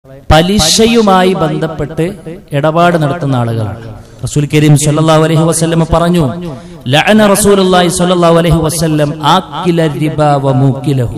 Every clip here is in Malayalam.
പലിശയുമായി ബന്ധപ്പെട്ട് ഇടപാട് നടത്തുന്ന ആളുകളാണ് റസൂൽ കരീം സല്ലല്ലാഹു അലൈഹി വസല്ലം പറഞ്ഞു ലഅന റസൂലുള്ളാഹി സ്വല്ലല്ലാഹു അലൈഹി വസല്ലം ആക്കില റിബ വ മൂക്കിലഹു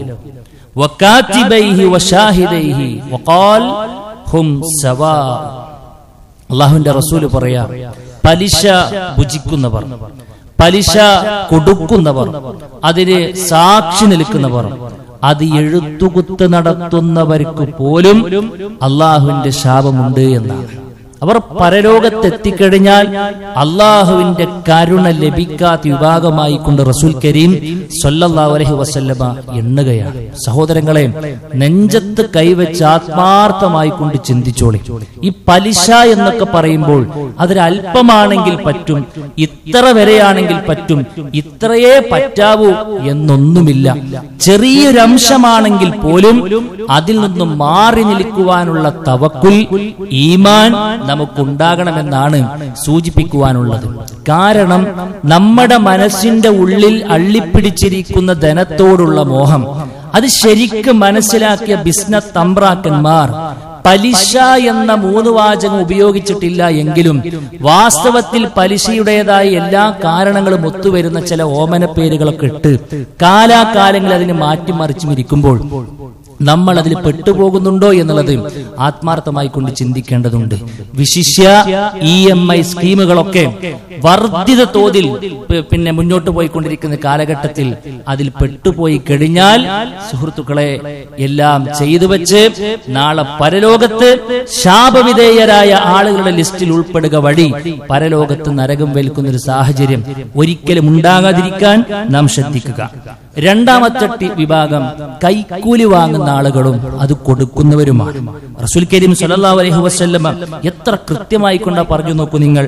വകാതിബൈഹി വശാഹിദൈഹി വഖാൽ ഹും സവാ അള്ളാഹുവിന്റെ റസൂല് പറയാ പലിശ ഭുജിക്കുന്നവർ പലിശ കൊടുക്കുന്നവർ അതിന് സാക്ഷി നിൽക്കുന്നവർ അത് എഴുത്തുകുത്ത് നടത്തുന്നവർക്ക് പോലും അള്ളാഹുവിന്റെ ശാപമുണ്ട് എന്നാണ് അവർ പരലോകത്തെത്തിക്കഴിഞ്ഞാൽ അള്ളാഹുവിന്റെ കരുണ ലഭിക്കാത്ത വിഭാഗമായി കൊണ്ട് റസൂൽ കരീം സല്ലല്ലാഹു അലൈഹി വസല്ലമ എണ്ണുകയാണ് സഹോദരങ്ങളെ നെഞ്ചത്ത് കൈവച്ച് ആത്മാർത്ഥമായി കൊണ്ട് ചിന്തിച്ചോളി ഈ പലിശ എന്നൊക്കെ പറയുമ്പോൾ അതൊരു അല്പമാണെങ്കിൽ പറ്റും ഇത്ര വരെയാണെങ്കിൽ പറ്റും ഇത്രയേ പറ്റാവൂ എന്നൊന്നുമില്ല ചെറിയൊരംശമാണെങ്കിൽ പോലും അതിൽ നിന്നും മാറി നിൽക്കുവാനുള്ള തവക്കുൽ ഈമാൻ നമുക്കുണ്ടാകണമെന്നാണ് സൂചിപ്പിക്കുവാനുള്ളത് കാരണം നമ്മുടെ മനസ്സിന്റെ ഉള്ളിൽ അള്ളിപ്പിടിച്ചിരിക്കുന്ന ധനത്തോടുള്ള മോഹം അത് ശരിക്കും മനസ്സിലാക്കിയ ബിസിനസ് തമ്പ്രാക്കന്മാർ പലിശ എന്ന മൂന്ന് വാചകം ഉപയോഗിച്ചിട്ടില്ല എങ്കിലും വാസ്തവത്തിൽ പലിശയുടേതായ എല്ലാ കാരണങ്ങളും ഒത്തുവരുന്ന ചില ഓമന പേരുകളൊക്കെ ഇട്ട് കാലാകാലങ്ങളിൽ അതിനെ മാറ്റിമറിച്ചും ഇരിക്കുമ്പോൾ നമ്മൾ അതിൽ പെട്ടുപോകുന്നുണ്ടോ എന്നുള്ളത് ആത്മാർത്ഥമായി കൊണ്ട് ചിന്തിക്കേണ്ടതുണ്ട് വിശിഷ്യ ഇ എം ഐ സ്കീമുകളൊക്കെ വർദ്ധിത തോതിൽ പി- പിന്നെ മുന്നോട്ട് പോയിക്കൊണ്ടിരിക്കുന്ന കാലഘട്ടത്തിൽ അതിൽ പെട്ടുപോയി കഴിഞ്ഞാൽ സുഹൃത്തുക്കളെ എല്ലാം ചെയ്തു വെച്ച് നാളെ പരലോകത്ത് ശാപവിധേയരായ ആളുകളുടെ ലിസ്റ്റിൽ ഉൾപ്പെടുക വഴി പരലോകത്ത് നരകം വേൽക്കുന്ന ഒരു സാഹചര്യം ഒരിക്കലും ഉണ്ടാകാതിരിക്കാൻ നാം ശ്രദ്ധിക്കുക രണ്ടാമത്തെ ടി- വിഭാഗം കൈക്കൂലി വാങ്ങുന്ന ആളുകളും അത് കൊടുക്കുന്നവരുമാണ് റസൂൽ കരീം സല്ലല്ലാഹു അലൈഹി വസല്ലമ എത്ര കൃത്യമായി കൊണ്ടാ പറഞ്ഞു നോക്കൂ നിങ്ങൾ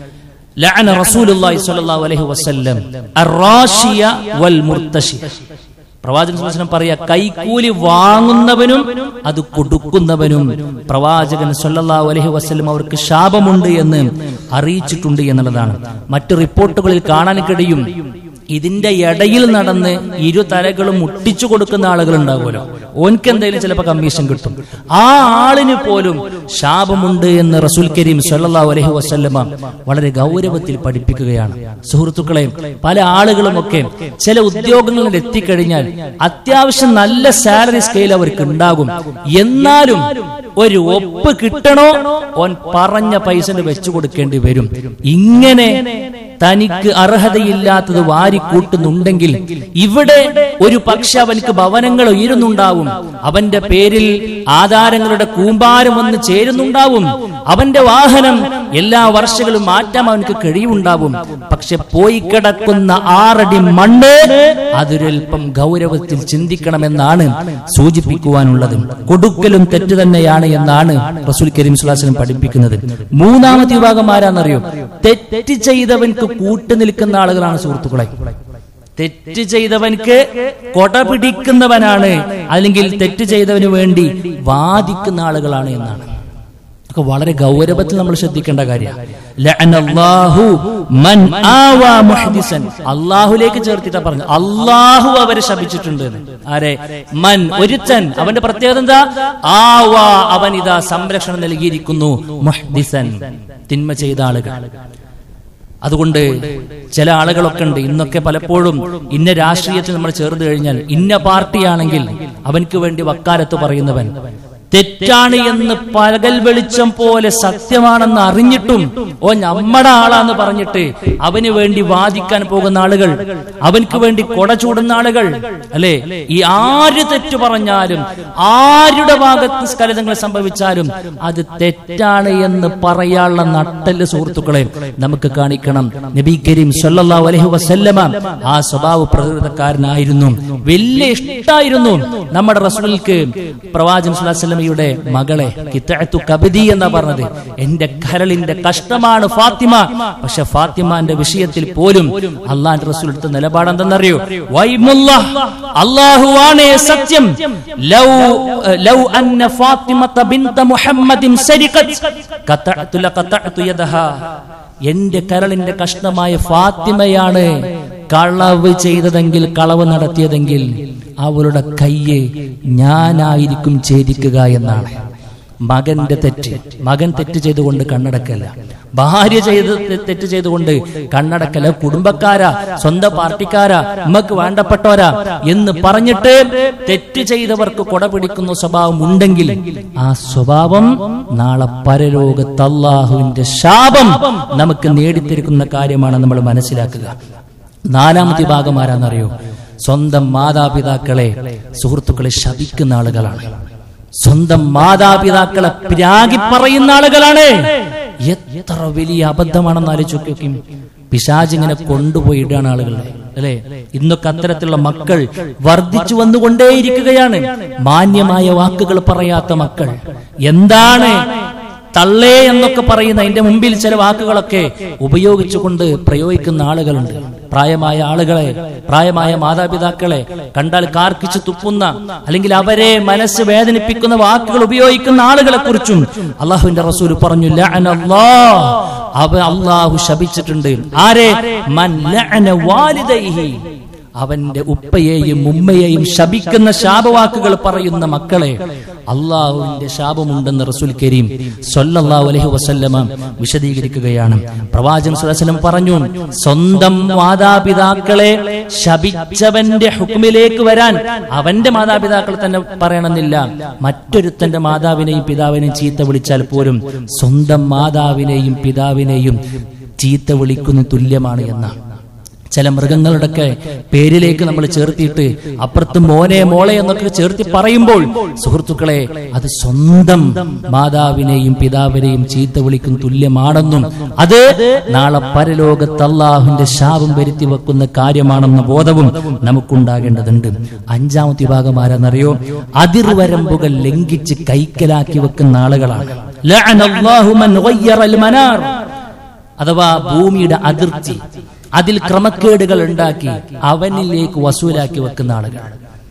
ലഅന റസൂലുള്ളാഹി സ്വല്ലല്ലാഹു അലൈഹി വസല്ലം അറാശിയ വൽ മുർത്തശി പ്രവാചകൻ സ്വല്ലല്ലാഹു അലൈഹി വസല്ലം പറയാ കൈക്കൂലി വാങ്ങുന്നവനും അത് കൊടുക്കുന്നവനും പ്രവാചകൻ സല്ലല്ലാഹു അലൈഹി വസല്ലം അവർക്ക് ശാപമുണ്ട് എന്ന് അറിയിച്ചിട്ടുണ്ട് എന്നുള്ളതാണ് മറ്റു റിപ്പോർട്ടുകളിൽ കാണാൻ കഴിയും ഇതിന്റെ ഇടയിൽ നടന്ന് ഇരു തലകളും മുട്ടിച്ചു കൊടുക്കുന്ന ആളുകൾ ഉണ്ടാവുമല്ലോ ഓൻക്ക് എന്തെങ്കിലും ചിലപ്പോൾ കമ്മീഷൻ കിട്ടും ആ ആളിന് പോലും ശാപമുണ്ട് എന്ന് റസൂൽ കരീം സല്ലല്ലാഹു അലൈഹി വസല്ലമ വളരെ ഗൗരവത്തിൽ പഠിപ്പിക്കുകയാണ് സുഹൃത്തുക്കളെ പല ആളുകളുമൊക്കെ ചില ഉദ്യോഗങ്ങളിൽ എത്തിക്കഴിഞ്ഞാൽ അത്യാവശ്യം നല്ല സാലറി സ്കെയിൽ അവർക്ക് ഉണ്ടാകും എന്നാലും ഒരു ഒപ്പ് കിട്ടണോ ഓൻ പറഞ്ഞ പൈസ വെച്ചു കൊടുക്കേണ്ടി വരും ഇങ്ങനെ തനിക്ക് അർഹതയില്ലാത്തത് വാരിക്കൂട്ടുന്നുണ്ടെങ്കിൽ ഇവിടെ ഒരു പക്ഷെ അവനക്ക് ഭവനങ്ങൾ ഉയരുന്നുണ്ടാവും അവന്റെ പേരിൽ ആധാരങ്ങളുടെ കൂമ്പാരം വന്ന് ചേരുന്നുണ്ടാവും അവന്റെ വാഹനം എല്ലാ വർഷങ്ങളും മാറ്റാൻ അവനക്ക് കഴിയുണ്ടാവും പക്ഷെ പോയി കിടക്കുന്ന ആറടി മണ്ണ് അതൊരൽപ്പം ഗൗരവത്തിൽ ചിന്തിക്കണമെന്നാണ് സൂചിപ്പിക്കുവാനുള്ളത് കൊടുക്കലും തെറ്റ് തന്നെയാണ് എന്നാണ് റസൂൽ കരീം സുലാസനം പഠിപ്പിക്കുന്നത് മൂന്നാമത്തെ വിഭാഗം ആരാന്നറിയോ തെറ്റ് ചെയ്തവൻക്ക് കൂട്ടു നിൽക്കുന്ന ആളുകളാണ് സുഹൃത്തുക്കളെ തെറ്റ് ചെയ്തവൻക്ക് കൊട പിടിക്കുന്നവനാണ് അല്ലെങ്കിൽ തെറ്റ് ചെയ്തവന് വേണ്ടി വാദിക്കുന്ന ആളുകളാണ് എന്നാണ് ഒക്കെ വളരെ ഗൗരവത്തിൽ നമ്മൾ ശ്രദ്ധിക്കേണ്ട കാര്യമാണ് അള്ളാഹുലേക്ക് ചേർത്തിട്ടാ പറഞ്ഞു അള്ളാഹു അവരെ ശപിച്ചിട്ടുണ്ട് എന്ന്. ആരെ മൻ ഒരുത്തൻ അവന്റെ പ്രത്യേകത എന്താ ആവാ അവൻ ഇതാ സംരക്ഷണം നൽകിയിരിക്കുന്നു മുഹ്ദിസൻ തിന്മ ചെയ്ത ആളുകൾ അതുകൊണ്ട് ചില ആളുകളൊക്കെ ഉണ്ട് ഇന്നൊക്കെ പലപ്പോഴും ഇന്ന രാഷ്ട്രീയത്തിൽ നമ്മൾ ചേർന്ന് കഴിഞ്ഞാൽ ഇന്ന പാർട്ടിയാണെങ്കിൽ അവൻക്ക് വേണ്ടി വക്കാലത്ത് പറയുന്നവൻ തെറ്റാണ് എന്ന് പകൽ വെളിച്ചം പോലെ സത്യമാണെന്ന് അറിഞ്ഞിട്ടും ഓ നമ്മടെ ആളാന്ന് പറഞ്ഞിട്ട് അവന് വേണ്ടി വാദിക്കാൻ പോകുന്ന ആളുകൾ അവൻക്ക് വേണ്ടി കൊട ചൂടുന്ന ആളുകൾ അല്ലെ ഈ ആര് തെറ്റു പറഞ്ഞാലും ആരുടെ ഭാഗത്ത് സ്ഖലിതങ്ങൾ സംഭവിച്ചാലും അത് തെറ്റാണ് എന്ന് പറയാനുള്ള നട്ടല് സുഹൃത്തുക്കളെ നമുക്ക് കാണിക്കണം നബി കരീം സല്ലല്ലാഹു അലൈഹി വസല്ലമ ആ സ്വഭാവ പ്രകൃതക്കാരനായിരുന്നു വലിയ ഇഷ്ടായിരുന്നു നമ്മുടെ റസൂലിക്ക് പ്രവാചകൻ സ്വല്ലല്ലാഹു അലൈഹി വസല്ലമയുടെ മകളെ കിത്തഅത്തു കബദി എന്നാ പറഞ്ഞത് എന്റെ കരളിന്റെ കഷ്ടമാണ് ഫാത്തിമ പക്ഷെ ഫാത്തിമാന്റെ വിഷയത്തിൽ പോലും അള്ളാന്റെ റസൂൽ എടുത്ത നിലപാട് എന്തെന്നറിയോ വൈമുല്ലാഹ് അല്ലാഹുവാണേ സത്യം ലൗ ലൗ അന്ന ഫാത്തിമത ബിൻത മുഹമ്മദിൻ സരിഖത് ഖതഅതു ലഖതഅതു യദഹാ എന്റെ കരളിന്റെ കഷ്ണമായ ഫാത്തിമയാണ് കളവ് ചെയ്തതെങ്കിൽ കളവ് നടത്തിയതെങ്കിൽ അവളുടെ കയ്യെ ഞാനായിരിക്കും ഛേദിക്കുക എന്നാണ് മകന്റെ തെറ്റ് മകൻ തെറ്റ് ചെയ്തുകൊണ്ട് കണ്ണടക്കല്ല ഭാര്യ ചെയ്ത് തെറ്റ് ചെയ്തുകൊണ്ട് കണ്ണടക്കല കുടുംബക്കാരാ സ്വന്തം പാർട്ടിക്കാരാ നമുക്ക് വേണ്ടപ്പെട്ടവരാ എന്ന് പറഞ്ഞിട്ട് തെറ്റ് ചെയ്തവർക്ക് കൊട പിടിക്കുന്ന സ്വഭാവം ഉണ്ടെങ്കിൽ ആ സ്വഭാവം നാളെ പരലോകത്ത് അള്ളാഹുവിന്റെ ശാപം നമുക്ക് നേടിത്തിരിക്കുന്ന കാര്യമാണ് നമ്മൾ മനസ്സിലാക്കുക നാലാമത്തെ ഭാഗം ആരാന്നറിയോ സ്വന്തം മാതാപിതാക്കളെ സുഹൃത്തുക്കളെ ശപിക്കുന്ന ആളുകളാണ് സ്വന്തം മാതാപിതാക്കളെ പ്രാഗി പറയുന്ന ആളുകളാണ് എത്ര വലിയ അബദ്ധമാണെന്ന് ആലോചിക്കും പിശാജിങ്ങനെ കൊണ്ടുപോയി ഇടാണ് ആളുകളെ അല്ലെ ഇന്നൊക്കെ അത്തരത്തിലുള്ള മക്കൾ വർദ്ധിച്ചു വന്നുകൊണ്ടേയിരിക്കുകയാണ് മാന്യമായ വാക്കുകൾ പറയാത്ത മക്കൾ എന്താണ് തള്ളേ എന്നൊക്കെ പറയുന്ന അതിന്റെ മുമ്പിൽ ചില വാക്കുകളൊക്കെ ഉപയോഗിച്ചുകൊണ്ട് പ്രയോഗിക്കുന്ന ആളുകളുണ്ട് പ്രായമായ ആളുകളെ പ്രായമായ മാതാപിതാക്കളെ കണ്ടാൽ കാർക്കിച്ച് തുപ്പുന്ന അല്ലെങ്കിൽ അവരെ മനസ്സ് വേദനിപ്പിക്കുന്ന വാക്കുകൾ ഉപയോഗിക്കുന്ന ആളുകളെ കുറിച്ചും അള്ളാഹുവിന്റെ റസൂൽ പറഞ്ഞു ലഅനല്ലാഹ്. അവ അള്ളാഹു ശപിച്ചിട്ടുണ്ട് ആരെ മൻ ലഅന വാലിദൈഹി അവന്റെ ഉപ്പയെയും ഉമ്മയെയും ശപിക്കുന്ന ശാപവാക്കുകൾ പറയുന്ന മക്കളെ അള്ളാഹുവിന്റെ ശാപമുണ്ടെന്ന് റസൂൽ കരീം സല്ലല്ലാഹു അലൈഹി വസല്ലമ വിശദീകരിക്കുകയാണ് പ്രവാചകൻ സ്വല്ലല്ലാഹു അലൈഹി വസല്ലം പറഞ്ഞു സ്വന്തം മാതാപിതാക്കളെ ശപിച്ചവന്റെ ഹുക്മിലേക്ക് വരാൻ അവന്റെ മാതാപിതാക്കൾ തന്നെ പറയണമെന്നില്ല മറ്റൊരുത്തന്റെ മാതാവിനെയും പിതാവിനെയും ചീത്ത വിളിച്ചാൽ പോലും സ്വന്തം മാതാവിനെയും പിതാവിനെയും ചീത്ത വിളിക്കുന്ന തുല്യമാണ് എന്നാണ് ചില മൃഗങ്ങളുടെയൊക്കെ പേരിലേക്ക് നമ്മൾ ചേർത്തിയിട്ട് അപ്പുറത്ത് മോനെ മോളെ എന്നൊക്കെ ചേർത്തി പറയുമ്പോൾ സുഹൃത്തുക്കളെ അത് സ്വന്തം മാതാവിനെയും പിതാവിനെയും ചീത്ത വിളിക്കും തുല്യമാണെന്നും അത് നാളെ പരലോകത്ത് അള്ളാഹുവിന്റെ ശാപം വരുത്തി വെക്കുന്ന കാര്യമാണെന്ന ബോധവും നമുക്കുണ്ടാകേണ്ടതുണ്ട് അഞ്ചാമത്തെ വിഭാഗം ആരാന്നറിയോ അതിർവരമ്പുകൾ ലംഘിച്ച് കൈക്കലാക്കി വെക്കുന്ന ആളുകളാണ് ലഅനല്ലാഹു മൻ ഗയ്യറൽ മനാർ അഥവാ ഭൂമിയുടെ അതിർത്തി അതിൽ ക്രമക്കേടുകൾ ഉണ്ടാക്കി അവനിലേക്ക് വസൂലാക്കി വെക്കുന്ന ആളുകൾ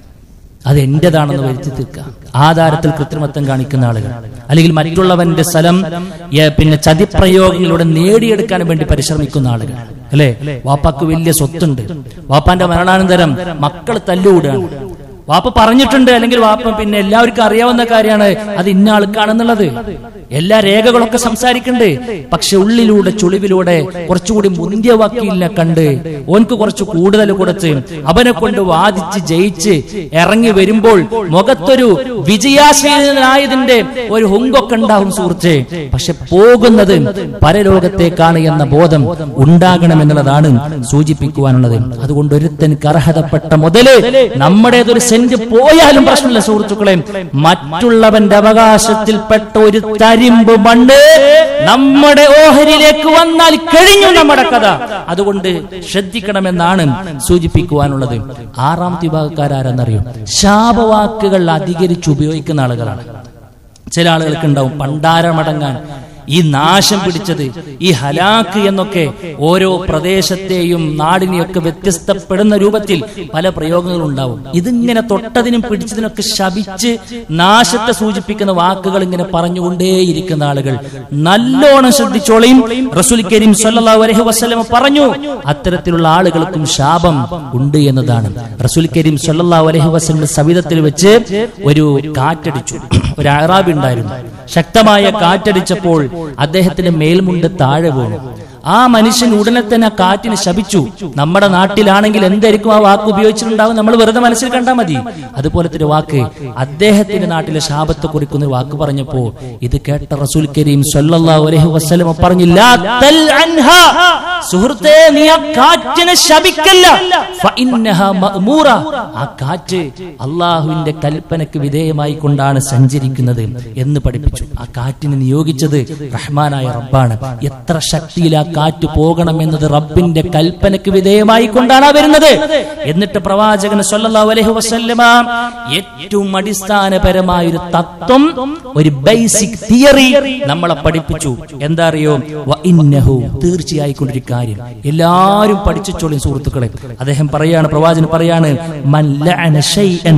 അത് എന്റേതാണെന്ന് വരുത്തി തീർക്കുക ആധാരത്തിൽ കൃത്രിമത്വം കാണിക്കുന്ന ആളുകൾ അല്ലെങ്കിൽ മറ്റുള്ളവന്റെ സ്ഥലം ഏ, പിന്നെ ചതിപ്രയോഗങ്ങളിലൂടെ നേടിയെടുക്കാൻ വേണ്ടി പരിശ്രമിക്കുന്ന ആളുകൾ അല്ലെ വാപ്പാക്ക് വലിയ സ്വത്തുണ്ട് വാപ്പാന്റെ മരണാനന്തരം മക്കൾ തല്ലുകൂടാണ് വാപ്പ പറഞ്ഞിട്ടുണ്ട് അല്ലെങ്കിൽ വാപ്പ പിന്നെ എല്ലാവർക്കും അറിയാവുന്ന കാര്യമാണ് അത് ഇന്ന ആൾക്കാണെന്നുള്ളത് എല്ലാ രേഖകളൊക്കെ സംസാരിക്കണ്ട് പക്ഷെ ഉള്ളിലൂടെ ചുളിവിലൂടെ കുറച്ചുകൂടി മുന്തിയ വക്കീലിനെ കണ്ട് ഓൻക്ക് കുറച്ച് കൂടുതൽ കൊടുത്ത് അവനെ കൊണ്ട് വാദിച്ച് ജയിച്ച് ഇറങ്ങി വരുമ്പോൾ മുഖത്തൊരു വിജയാശീലനായതിന്റെ ഒരു ഹുങ്കൊക്കെ ഉണ്ടാവും സുഹൃത്തെ പക്ഷെ പോകുന്നത് പരലോകത്തേക്കാണ് എന്ന ബോധം ഉണ്ടാകണമെന്നുള്ളതാണ് സൂചിപ്പിക്കുവാനുള്ളത് അതുകൊണ്ട് ഒരുത്തനിക്ക് അർഹതപ്പെട്ട മുതല് നമ്മുടേതൊരു സെന്റ് പോയാലും പ്രശ്നമില്ല സുഹൃത്തുക്കളെ മറ്റുള്ളവന്റെ അവകാശത്തിൽപ്പെട്ട ഒരു തരിമ്പ് മണ്ണ് നമ്മുടെ ഓഹരിയിലേക്ക് വന്നാൽ കഴിഞ്ഞു നമ്മുടെ കഥ അതുകൊണ്ട് ശ്രദ്ധിക്കണമെന്നാണ് സൂചിപ്പിക്കുവാനുള്ളത് ആറാം വിഭാഗക്കാരാരെന്നറിയോ ശാപവാക്കുകൾ അധികരിച്ച് ഉപയോഗിക്കുന്ന ആളുകളാണ് ചില ആളുകൾക്ക് ഉണ്ടാവും പണ്ടാരമടങ്ങാൻ ഈ നാശം പിടിച്ചത് ഈ ഹലാക്ക് എന്നൊക്കെ ഓരോ പ്രദേശത്തെയും നാടിനെയൊക്കെ വ്യത്യസ്തപ്പെടുന്ന രൂപത്തിൽ പല പ്രയോഗങ്ങളും ഉണ്ടാവും ഇതിങ്ങനെ തൊട്ടതിനും പിടിച്ചതിനൊക്കെ ശപിച്ച് നാശത്തെ സൂചിപ്പിക്കുന്ന വാക്കുകൾ ഇങ്ങനെ പറഞ്ഞുകൊണ്ടേയിരിക്കുന്ന ആളുകൾ നല്ലോണം ശ്രദ്ധിച്ചോളയും റസൂൽ കരീം സല്ലല്ലാഹു അലൈഹി വസല്ലമ പറഞ്ഞു അത്തരത്തിലുള്ള ആളുകൾക്കും ശാപം ഉണ്ട് എന്നതാണ് റസൂൽ കരീം സല്ലല്ലാഹു അലൈഹി വസല്ലം സവിധത്തിൽ വെച്ച് ഒരു കാറ്റടിച്ചു ഒരു അറാബി ഉണ്ടായിരുന്നു ശക്തമായ കാറ്റടിച്ചപ്പോൾ അദ്ദേഹത്തിന്റെ മേൽമുണ്ട് താഴെ വീണു ആ മനുഷ്യൻ ഉടനെ തന്നെ ആ കാറ്റിനെ ശപിച്ചു നമ്മുടെ നാട്ടിലാണെങ്കിൽ എന്തായിരിക്കും ആ വാക്ക് ഉപയോഗിച്ചിട്ടുണ്ടാവും നമ്മൾ വെറുതെ മനസ്സിൽ കണ്ടാൽ മതി അതുപോലത്തെ ഒരു വാക്ക് അദ്ദേഹത്തിന്റെ നാട്ടിലെ ശാപത്തെ കുറിക്കുന്ന ഒരു വാക്ക് പറഞ്ഞപ്പോ ഇത് കേട്ട റസൂൽ കരീം സല്ലല്ലാഹു അലൈഹി വസല്ലമ പറഞ്ഞു "ലാ തൽഅൻഹാ." സുഹൃത്തേ നീ ആ കാറ്റിനെ ശപിക്കല്ല ഫഇന്നഹാ മഅ്മൂറ. ആ കാറ്റ് അള്ളാഹുവിന്റെ കൽപ്പനക്ക് വിധേയമായി കൊണ്ടാണ് സഞ്ചരിക്കുന്നത് എന്ന് പഠിപ്പിച്ചു ആ കാറ്റിനെ നിയോഗിച്ചത് റഹ്മാനായ റബ്ബാണ് എത്ര ശക്തിയിൽ ആ കാറ്റ് പോകണം എന്നത് റബ്ബിന്റെ കൽപ്പനക്ക് വിധേയമായി കൊണ്ടാണ് ആ വരുന്നത് എന്നിട്ട് പ്രവാചകൻ സല്ലല്ലാഹു അലൈഹി വസല്ലമ ഏറ്റവും അടിസ്ഥാനപരമായ ഒരു തത്വം ഒരു ബേസിക് തിയറി നമ്മളെ പഠിപ്പിച്ചു എന്താ അറിയോ വ ഇന്നഹു തീർച്ചയായിക്കൊണ്ടൊരു കാര്യം എല്ലാരും പഠിച്ചോളും സുഹൃത്തുക്കളെ അദ്ദേഹം പറയാണ് പ്രവാചകൻ പറയാണ് മൻ ലഅന ഷൈഅൻ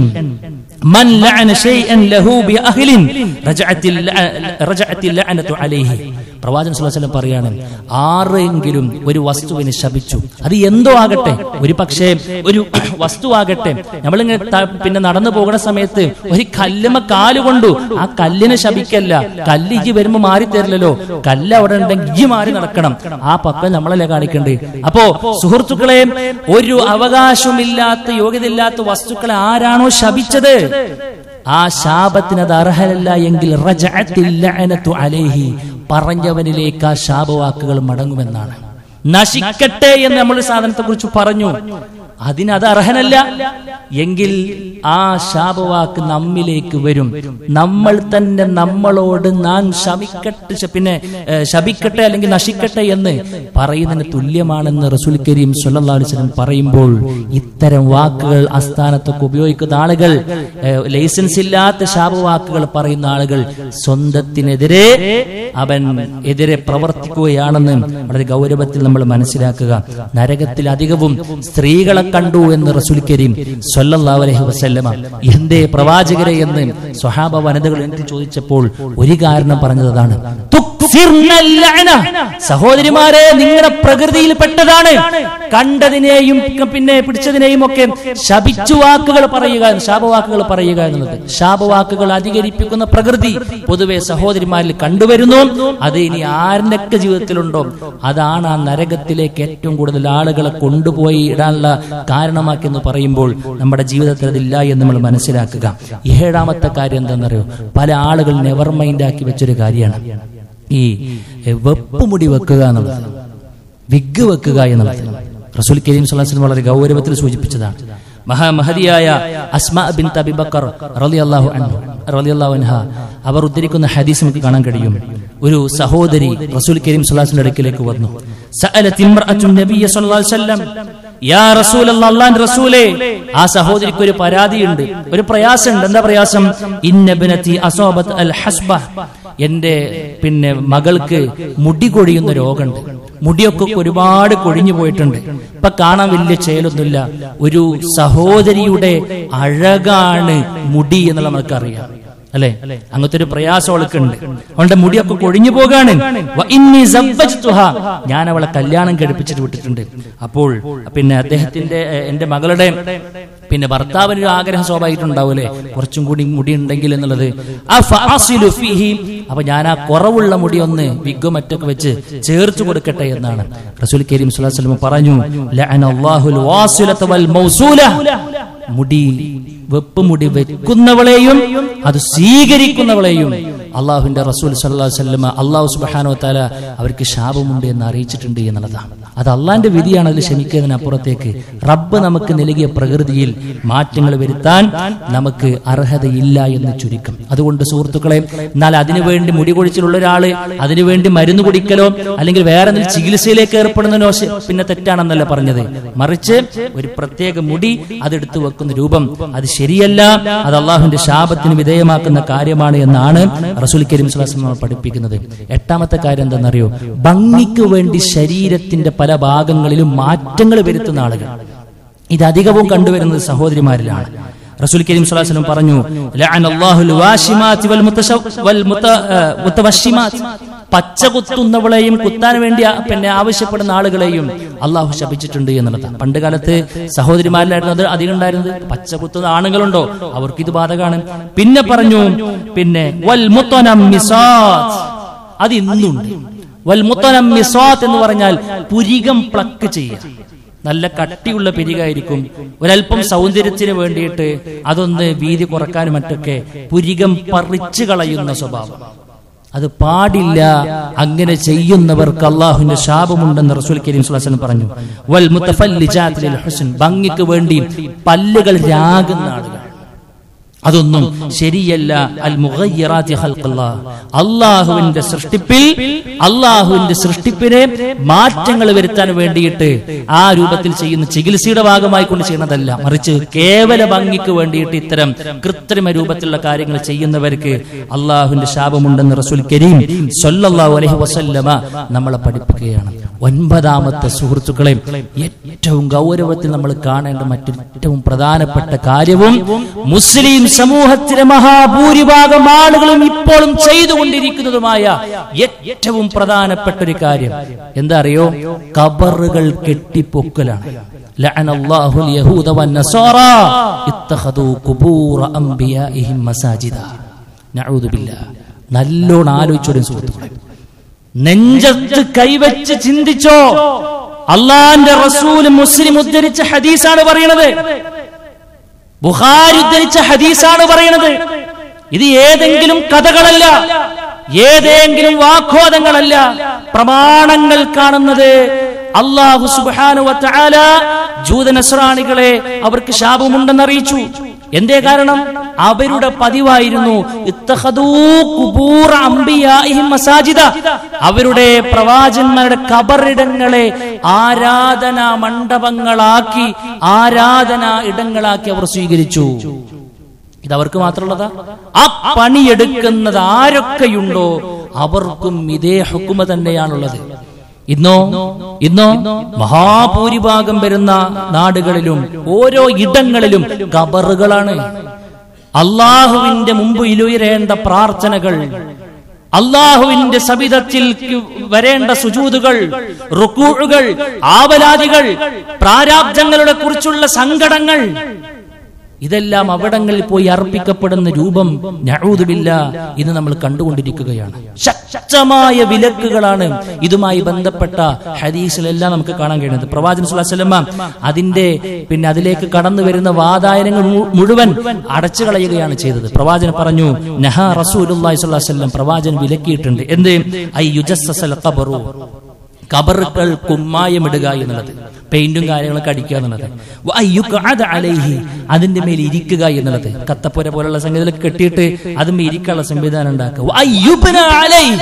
من لعن شيئا له بأهل رجعت الل- رجعت اللعنة عليه പ്രവാചകൻ സ്വല്ലല്ലാഹു അലൈഹി വസല്ലം പറയാണ് ആരെങ്കിലും ഒരു വസ്തുവിനെ ശപിച്ചു അത് എന്തോ ആകട്ടെ ഒരു പക്ഷേ ഒരു വസ്തുവാകട്ടെ നമ്മളിങ്ങനെ ത- പിന്നെ നടന്നു പോകുന്ന സമയത്ത് ഒരു കല്ലുമ കാല് കൊണ്ടു ആ കല്ലിനെ ശപിക്കല്ല കല്ല് ഇജ്ജ് വരുമ്പോ മാറി തരില്ലല്ലോ കല്ല് അവിടെ ഉണ്ടെങ്കിൽ ഇജ്ജ് മാറി നടക്കണം ആ പക്കം നമ്മളല്ലേ കാണിക്കണ്ടേ അപ്പോ സുഹൃത്തുക്കളെ ഒരു അവകാശമില്ലാത്ത യോഗ്യതയില്ലാത്ത വസ്തുക്കളെ ആരാണോ ശപിച്ചത് ആ ശാപത്തിന് അത് അർഹരല്ല എങ്കിൽ റജഅത്തിൽ ലഅനത്തു അലൈഹി പറഞ്ഞവനിലേക്ക് ആ ശാപവാക്കുകൾ മടങ്ങുമെന്നാണ് നശിക്കട്ടെ എന്ന് നമ്മൾ സാധനത്തെ കുറിച്ച് പറഞ്ഞു അതിന് അത് അർഹനല്ല എങ്കിൽ ആ ശാപവാക്ക് നമ്മിലേക്ക് വരും നമ്മൾ തന്നെ നമ്മളോട് നാൻ ശമിക്കട്ടെ ശ- പിന്നെ ഏ, ശപിക്കട്ടെ അല്ലെങ്കിൽ നശിക്കട്ടെ എന്ന് പറയുന്നതിന് തുല്യമാണെന്ന് റസൂൽ കരീം സല്ലല്ലാഹു അലൈഹി വസല്ലം പറയുമ്പോൾ ഇത്തരം വാക്കുകൾ അസ്ഥാനത്തൊക്കെ ഉപയോഗിക്കുന്ന ആളുകൾ ഏ, ലൈസൻസ് ഇല്ലാത്ത ശാപവാക്കുകൾ പറയുന്ന ആളുകൾ സ്വന്തത്തിനെതിരെ അവൻ എതിരെ പ്രവർത്തിക്കുകയാണെന്ന് വളരെ ഗൗരവത്തിൽ നമ്മൾ മനസ്സിലാക്കുക നരകത്തിൽ അധികവും സ്ത്രീകളെ കണ്ടു എന്ന് റസൂൽ കരീം സല്ലല്ലാഹു അലൈഹി വസല്ലമ എന്തേ പ്രവാചകരെ എന്ന് സ്വഹാബ വനിതകൾ എനിക്ക് ചോദിച്ചപ്പോൾ ഒരു കാരണം പറഞ്ഞതാണ് തുക്ഫിർനൽ ലഅന. സഹോദരിമാരെ നിങ്ങളുടെ പ്രകൃതിയിൽപ്പെട്ടതാണ് കണ്ടതിനെയും പിന്നെ പിടിച്ചതിനെയും ഒക്കെ ശപിച്ചു വാക്കുകൾ പറയുക ശാപവാക്കുകൾ പറയുക എന്നുള്ളത് ശാപവാക്കുകൾ അധികരിപ്പിക്കുന്ന പ്രകൃതി പൊതുവെ സഹോദരിമാരിൽ കണ്ടുവരുന്നു അത് ഇനി ആരിനൊക്കെ ജീവിതത്തിലുണ്ടോ അതാണ് ആ നരകത്തിലേക്ക് ഏറ്റവും കൂടുതൽ ആളുകളെ കൊണ്ടുപോയി ഇടാനുള്ള കാരണമാക്കി എന്ന് പറയുമ്പോൾ നമ്മുടെ ജീവിതത്തിൽ അതില്ല എന്ന് നമ്മൾ മനസ്സിലാക്കുക ഏഴാമത്തെ കാര്യം എന്താണെന്നറിയോ പല ആളുകൾ നെവർ മൈൻഡ് ആക്കി വെച്ചൊരു കാര്യമാണ് ഈ എ, വെപ്പ് മുടി വെക്കുക എന്നുള്ളത് വിഗ് വെക്കുക എന്നുള്ളത് റസൂൽ കരീം സ്വലാസ്ലം വളരെ ഗൗരവത്തിൽ സൂചിപ്പിച്ചതാണ് മഹാമഹതിയായ അസ്മ ബിൻ അബിബക്കർ റളിയല്ലാഹു അൻഹു റളിയല്ലാഹു അൻഹ അവർ ഉദ്ധരിക്കുന്ന ഹദീസ് നമുക്ക് കാണാൻ കഴിയും ഒരു സഹോദരി റസൂൽ കരീം സ്വലാസിന്റെ അടുക്കിലേക്ക് വന്നു സഅലത് ഇംറഅത്തുൻ നബിയ്യ സ്വല്ലല്ലാഹു അലൈഹി വസല്ലം യാ റസൂലല്ലാഹ് അല്ലാഹുവിന്റെ റസൂലേ ആ സഹോദരിക്ക് ഒരു പരാതിയുണ്ട് ഒരു പ്രയാസമുണ്ട് എന്താ പ്രയാസം ഇന്നബിനത്തി അസോബത്ത് അൽ ഹസ്ബ എന്റെ പിന്നെ മകൾക്ക് മുടി കൊഴിയുന്ന രോഗമുണ്ട് മുടിയൊക്കെ ഒരുപാട് കൊഴിഞ്ഞു പോയിട്ടുണ്ട് ഇപ്പൊ കാണാൻ വലിയ ചേലൊന്നുമില്ല ഒരു സഹോദരിയുടെ അഴകാണ് മുടി എന്നുള്ള നമുക്കറിയാം അല്ലെ അങ്ങനത്തെ ഒരു പ്രയാസം അവൾക്കുണ്ട് അവളുടെ മുടിയൊക്കെ കൊഴിഞ്ഞു പോകാണ് വ ഇന്നി സവ്വജ്തുഹ. ഞാൻ അവളെ കല്യാണം കഴിപ്പിച്ചിട്ട് വിട്ടിട്ടുണ്ട് അപ്പോൾ പിന്നെ അദ്ദേഹത്തിന്റെ ഏ, എന്റെ മകളുടെ പിന്നെ ഭർത്താവിന് ഒരു ആഗ്രഹം സ്വാഭാവികമായിട്ടുണ്ടാവൂലേ കുറച്ചും കൂടി മുടി ഉണ്ടെങ്കിൽ എന്നുള്ളത് അഫഅസിലു ഫീഹി. അപ്പൊ ഞാൻ ആ കുറവുള്ള മുടി ഒന്ന് വിഗോ മറ്റൊക്കെ വെച്ച് ചേർത്ത് കൊടുക്കട്ടെ എന്നാണ് റസൂൽ കരീം സ്വല്ലല്ലാഹു അലൈഹി വസല്ലം പറഞ്ഞു ലഅനല്ലാഹുൽ വാസിലത വൽ മൗസൂല മുടി വെപ്പ് മുടി വെക്കുന്നവളെയും അത് സ്വീകരിക്കുന്നവളെയും അള്ളാഹുവിന്റെ റസൂൽ സല്ലല്ലാഹു അലൈഹി വസല്ലമ അള്ളാഹു സുബ്ഹാനഹു വതആല അവർക്ക് ശാപമുണ്ട് എന്ന് അറിയിച്ചിട്ടുണ്ട് എന്നുള്ളതാണ് അത് അള്ളാന്റെ വിധിയാണ് അതിൽ ക്ഷമിക്കുന്നതിനപ്പുറത്തേക്ക് റബ്ബ് നമുക്ക് നൽകിയ പ്രകൃതിയിൽ മാറ്റങ്ങൾ വരുത്താൻ നമുക്ക് അർഹതയില്ല എന്ന് ചുരുക്കം അതുകൊണ്ട് സുഹൃത്തുക്കളെ എന്നാൽ അതിനുവേണ്ടി മുടി കൊഴിച്ചിലുള്ള ഒരാള് അതിനുവേണ്ടി മരുന്ന് കുടിക്കലോ അല്ലെങ്കിൽ വേറെ എന്തെങ്കിലും ചികിത്സയിലേക്ക് ഏർപ്പെടുന്നതിനോ ശ- പിന്നെ തെറ്റാണെന്നല്ല പറഞ്ഞത് മറിച്ച് ഒരു പ്രത്യേക മുടി അതെടുത്തു വെക്കുന്ന രൂപം അത് ശരിയല്ല അത് അള്ളാഹുവിന്റെ ശാപത്തിന് വിധേയമാക്കുന്ന കാര്യമാണ് എന്നാണ് റസൂൽ കരീം സ്വല്ലല്ലാഹു അലൈഹി വസല്ലം പഠിപ്പിക്കുന്നത് എട്ടാമത്തെ കാര്യം എന്താണെന്നറിയോ ഭംഗിക്ക് വേണ്ടി ശരീരത്തിന്റെ പല ഭാഗങ്ങളിലും മാറ്റങ്ങൾ വരുത്തുന്ന ആളുകൾ ഇത് അധികവും കണ്ടുവരുന്നത് സഹോദരിമാരിലാണ് റസൂൽ കരീം സ്വല്ലല്ലാഹു അലൈഹി വസല്ലം പറഞ്ഞു ലഅനല്ലാഹുൽ വാശിമാതി വൽ മുതശ- വൽ മുത- ആ, മുതവശിമാത് പച്ച കുത്തുന്നവളെയും കുത്താൻ വേണ്ടി ആ- പിന്നെ ആവശ്യപ്പെടുന്ന ആളുകളെയും അള്ളാഹു ശപിച്ചിട്ടുണ്ട് എന്നുള്ളതാണ് പണ്ട് കാലത്ത് സഹോദരിമാരിലായിരുന്നു അത് അധികം ഉണ്ടായിരുന്നത് പച്ച കുത്തുന്ന ആണുങ്ങളുണ്ടോ അവർക്ക് ഇത് ബാധകമാണ് പിന്നെ പറഞ്ഞു പിന്നെ വൽ മുത്തനമ്മിസാത്ത് അത് ഇന്നുണ്ട് വൽ മുത്തനമ്മിസാത്ത് എന്ന് പറഞ്ഞാൽ പുരികം പ്ലക്ക് ചെയ്യുക നല്ല കട്ടിയുള്ള പെരികായിരിക്കും ഒരല്പം സൗന്ദര്യത്തിന് വേണ്ടിയിട്ട് അതൊന്ന് വീതി കുറക്കാനും മറ്റൊക്കെ പുരികം പറിച്ചു കളയുന്ന സ്വഭാവം അത് പാടില്ല അങ്ങനെ ചെയ്യുന്നവർക്ക് അള്ളാഹുവിന്റെ ശാപമുണ്ടെന്ന് റസൂൽ കരീം സ്വല്ലല്ലാഹു അലൈഹി വസല്ലം പറഞ്ഞു വൽ മുത്തഫല്ലിജാത്ത് ലിൽ ഹുസ്ൻ ഭംഗിക്ക് വേണ്ടി പല്ലുകൾ രാകുന്ന ആളുകൾ അതൊന്നും ശരിയല്ല അൽ മുഗയ്യിറാത്തി ഖൽഖല്ലാഹ് അള്ളാഹുവിന്റെ സൃഷ്ടിപ്പിൽ അള്ളാഹുവിന്റെ സൃഷ്ടിപ്പിനെ മാറ്റങ്ങൾ വരുത്താൻ വേണ്ടിയിട്ട് ആ രൂപത്തിൽ ചെയ്യുന്ന ചികിത്സയുടെ ഭാഗമായി കൊണ്ട് ചെയ്യുന്നതല്ല മറിച്ച് കേവല ഭംഗിക്ക് വേണ്ടിയിട്ട് ഇത്തരം കൃത്രിമ രൂപത്തിലുള്ള കാര്യങ്ങൾ ചെയ്യുന്നവർക്ക് അള്ളാഹുവിന്റെ ശാപമുണ്ടെന്ന് റസൂൽ കരീം സല്ലല്ലാഹു അലൈഹി വസല്ലമ നമ്മളെ പഠിപ്പിക്കുകയാണ് ഒൻപതാമത്തെ സുഹൃത്തുക്കളെ ഏറ്റവും ഗൗരവത്തിൽ നമ്മൾ കാണേണ്ട മറ്റൊരു ഏറ്റവും പ്രധാനപ്പെട്ട കാര്യവും മുസ്ലിം സമൂഹത്തിലെ മഹാഭൂരിഭാഗം ആളുകളും ഇപ്പോഴും ചെയ്തുകൊണ്ടിരിക്കുന്നതുമായ ഏറ്റവും പ്രധാനപ്പെട്ട ഒരു കാര്യം എന്താ അറിയോ കബറുകൾ കെട്ടിപ്പൊക്കലാണ് لعن الله اليهود والنصارى اتخذوا قبور انبيائهم مساجدا نعوذ بالله നല്ലോണം ആലോചിച്ചോടും സുഹൃത്തുക്കളെ നെഞ്ചത്ത് കൈവച്ച് ചിന്തിച്ചോ അള്ളാന്റെ റസൂൽ മുസ്ലിം ഉദ്ധരിച്ച ഹദീസാണ് പറയുന്നത് ബുഹാരി ഉദ്ധരിച്ച ഹദീസാണ് പറയുന്നത് ഇത് ഏതെങ്കിലും കഥകളല്ല ഏതെങ്കിലും വാഗ്വാദങ്ങളല്ല പ്രമാണങ്ങൾ കാണുന്നത് അള്ളാഹു സുബാനുവല ജൂതനസ്രാണികളെ അവർക്ക് ശാപമുണ്ടെന്ന് അറിയിച്ചു എന്തേ കാരണം അവരുടെ പതിവായിരുന്നു ഇത്തഖദൂ ഖുബൂറ അംബിയാഇഹിം മസാജിദ അവരുടെ പ്രവാചന്മാരുടെ കബറിടങ്ങളെ ആരാധനാ മണ്ഡപങ്ങളാക്കി ആരാധനാ ഇടങ്ങളാക്കി അവർ സ്വീകരിച്ചു ഇത് അവർക്ക് മാത്രമുള്ളതാ ആ പണിയെടുക്കുന്നത് ആരൊക്കെയുണ്ടോ അവർക്കും ഇതേ ഹുക്കുമ തന്നെയാണുള്ളത് ഇന്നോ ഇന്നോ മഹാഭൂരിഭാഗം വരുന്ന നാടുകളിലും ഓരോ ഇടങ്ങളിലും കബറുകളാണ് അള്ളാഹുവിന്റെ മുമ്പിൽ ഉയരേണ്ട പ്രാർത്ഥനകൾ അള്ളാഹുവിന്റെ സവിധത്തിൽ വരേണ്ട സുജൂതുകൾ റുക്കൂഴുകൾ ആവലാദികൾ പ്രാരാബ്ദങ്ങളുടെ കുറിച്ചുള്ള സങ്കടങ്ങൾ ഇതെല്ലാം അവിടങ്ങളിൽ പോയി അർപ്പിക്കപ്പെടുന്ന രൂപം നഴൂതുമില്ല ഇന്ന് നമ്മൾ കണ്ടുകൊണ്ടിരിക്കുകയാണ് ശക്തമായ വിലക്കുകളാണ് ഇതുമായി ബന്ധപ്പെട്ട ഹദീസിലെല്ലാം നമുക്ക് കാണാൻ കഴിയുന്നത് പ്രവാചകൻ സുല്ലാസ്ലമ അതിന്റെ പിന്നെ അതിലേക്ക് കടന്നു വരുന്ന വാതായനങ്ങൾ മു- മുഴുവൻ അടച്ചു കളയുകയാണ് ചെയ്തത് പ്രവാചകൻ പറഞ്ഞു നഹ റസൂലുള്ളാഹി സ്വല്ലല്ലാഹു അലൈഹി വസല്ലം പ്രവാചകൻ വിലക്കിയിട്ടുണ്ട് എന്ത് ഐ യുജസ്സസൽ ഖബറു കബറുകൾ കുമ്മായമിടുക എന്നുള്ളത് പെയിന്റും കാര്യങ്ങളൊക്കെ അടിക്കുക എന്നുള്ളത് വഅയ്യുഖഅദ അലൈഹി അതിന്റെ മേൽ ഇരിക്കുക എന്നുള്ളത് കത്തപ്പുര പോലുള്ള സംഗതികളൊക്കെ കെട്ടിയിട്ട് അതും ഇരിക്കാനുള്ള സംവിധാനം ഉണ്ടാക്കുക വഅയ്യുബ്ന അലൈഹി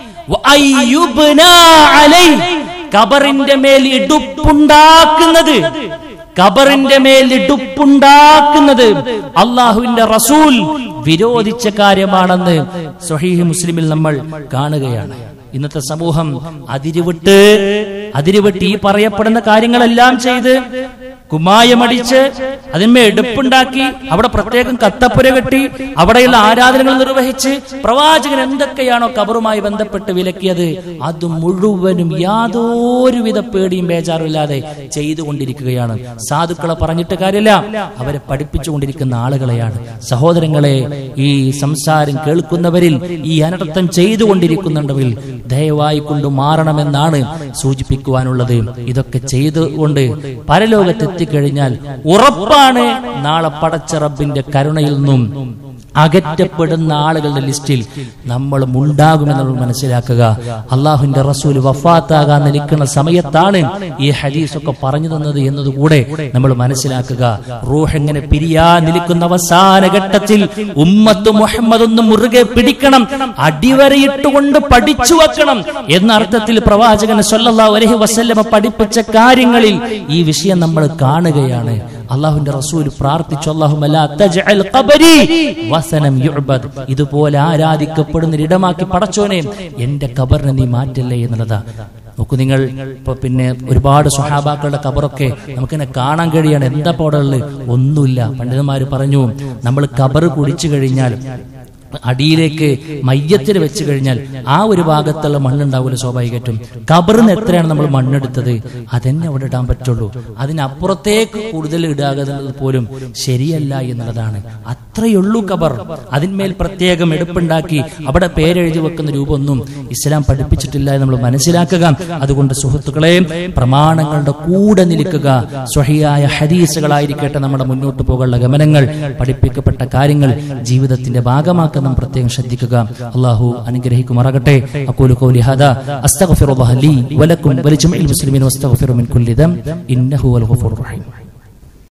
വഅയ്യുബ്ന അലൈഹി കബറിന്റെ മേൽ ഇടുപ്പുണ്ടാക്കുന്നത് കബറിന്റെ മേൽ ഇടുപ്പുണ്ടാക്കുന്നത് അള്ളാഹുവിന്റെ റസൂൽ വിരോധിച്ച കാര്യമാണെന്ന് സ്വഹീഹ് മുസ്ലിമിൽ നമ്മൾ കാണുകയാണ് ഇന്നത്തെ സമൂഹം അതിരുവിട്ട് അതിരുവിട്ട് ഈ പറയപ്പെടുന്ന കാര്യങ്ങളെല്ലാം ചെയ്ത് കുമ്മായമടിച്ച് അതിന്മേ എടുപ്പുണ്ടാക്കി അവിടെ പ്രത്യേകം കത്തപ്പുര കെട്ടി അവിടെയുള്ള ആരാധനകൾ നിർവഹിച്ച് പ്രവാചകൻ എന്തൊക്കെയാണോ കബറുമായി ബന്ധപ്പെട്ട് വിലക്കിയത് അത് മുഴുവനും യാതൊരുവിധ പേടിയും ബേജാറും ഇല്ലാതെ ചെയ്തുകൊണ്ടിരിക്കുകയാണ് സാധുക്കളെ പറഞ്ഞിട്ട് കാര്യമില്ല അവരെ പഠിപ്പിച്ചുകൊണ്ടിരിക്കുന്ന ആളുകളെയാണ് സഹോദരങ്ങളെ ഈ സംസാരം കേൾക്കുന്നവരിൽ ഈ അനർത്ഥം ചെയ്തുകൊണ്ടിരിക്കുന്നുണ്ടെങ്കിൽ ദയവായി കൊണ്ട് മാറണമെന്നാണ് സൂചിപ്പിക്കുവാനുള്ളത് ഇതൊക്കെ ചെയ്തുകൊണ്ട് പരലോകത്ത് എത്തിക്കഴിഞ്ഞാൽ ഉറപ്പാണ് നാളെ പടച്ച റബ്ബിന്റെ കരുണയിൽ നിന്നും അകറ്റപ്പെടുന്ന ആളുകളുടെ ലിസ്റ്റിൽ നമ്മളും ഉണ്ടാകുമെന്നുള്ളത് മനസ്സിലാക്കുക അള്ളാഹുവിന്റെ റസൂൽ വഫാത്താകാൻ നിൽക്കുന്ന സമയത്താണ് ഈ ഹദീസ് ഒക്കെ പറഞ്ഞു തന്നത് എന്നതുകൂടെ നമ്മൾ മനസ്സിലാക്കുക റൂഹ് എങ്ങനെ പിരിയാ നിൽക്കുന്ന അവസാന ഘട്ടത്തിൽ ഉമ്മത്ത് മുഹമ്മദ് ഒന്ന് മുറുകെ പിടിക്കണം അടിവരയിട്ടുകൊണ്ട് പഠിച്ചു വെക്കണം എന്ന അർത്ഥത്തിൽ പ്രവാചകൻ സല്ലല്ലാഹു അലൈഹി വസല്ലമ പഠിപ്പിച്ച കാര്യങ്ങളിൽ ഈ വിഷയം നമ്മൾ കാണുകയാണ് അള്ളാഹുവിന്റെ റസൂൽ പ്രാർത്ഥിച്ചു അല്ലാഹുമ്മ ലാ തജ്അൽ ഖബരി വസനം യുഅബദ് ഇതുപോലെ ആരാധിക്കപ്പെടുന്ന ഇടമാക്കി പടച്ചോനെ എന്റെ കബറിനെ നീ മാറ്റല്ലേ എന്നുള്ളതാ നോക്കൂ നിങ്ങൾ ഇപ്പൊ പിന്നെ ഒരുപാട് സ്വഹാബാക്കളുടെ കബറൊക്കെ നമുക്കിങ്ങനെ കാണാൻ കഴിയാണ് എന്താ പൗഡറിൽ ഒന്നുമില്ല പണ്ഡിതന്മാര് പറഞ്ഞു നമ്മൾ കബറ് കുടിച്ചു കഴിഞ്ഞാൽ അടിയിലേക്ക് മയ്യത്തിന് വെച്ച് കഴിഞ്ഞാൽ ആ ഒരു ഭാഗത്തുള്ള മണ്ണുണ്ടാവില്ല സ്വാഭാവികമായിട്ടും കബറിന് എത്രയാണ് നമ്മൾ മണ്ണെടുത്തത് അതന്നെ അവിടെ ഇടാൻ പറ്റുള്ളൂ അതിനപ്പുറത്തേക്ക് കൂടുതൽ ഇടാകുന്നത് പോലും ശരിയല്ല എന്നുള്ളതാണ് അത്രയുള്ളൂ കബർ അതിന്മേൽ പ്രത്യേകം എടുപ്പുണ്ടാക്കി അവിടെ പേരെഴുതി വെക്കുന്ന രൂപമൊന്നും ഇസ്ലാം പഠിപ്പിച്ചിട്ടില്ല എന്ന് നമ്മൾ മനസ്സിലാക്കുക അതുകൊണ്ട് സുഹൃത്തുക്കളെ പ്രമാണങ്ങളുടെ കൂടെ നിൽക്കുക സ്വഹിയായ ഹദീസുകളായിരിക്കട്ടെ നമ്മുടെ മുന്നോട്ട് പോകാനുള്ള ഗമനങ്ങൾ പഠിപ്പിക്കപ്പെട്ട കാര്യങ്ങൾ ജീവിതത്തിന്റെ ഭാഗമാക്കാൻ നാം പ്രത്യേകം ശ്രദ്ധിക്കുക അള്ളാഹു അനുഗ്രഹിക്കുമാറാകട്ടെ അക്കൂലു ഖൗലി ഹദാ അസ്തഗ്ഫിറുല്ലാഹ ലീ വലക്കും വലിജമീഇൽ മുസ്ലിമീൻ വസ്തഗ്ഫിറു മിൻ കുല്ലി ദം ഇന്നഹു വൽ ഗഫൂറുർ റഹീം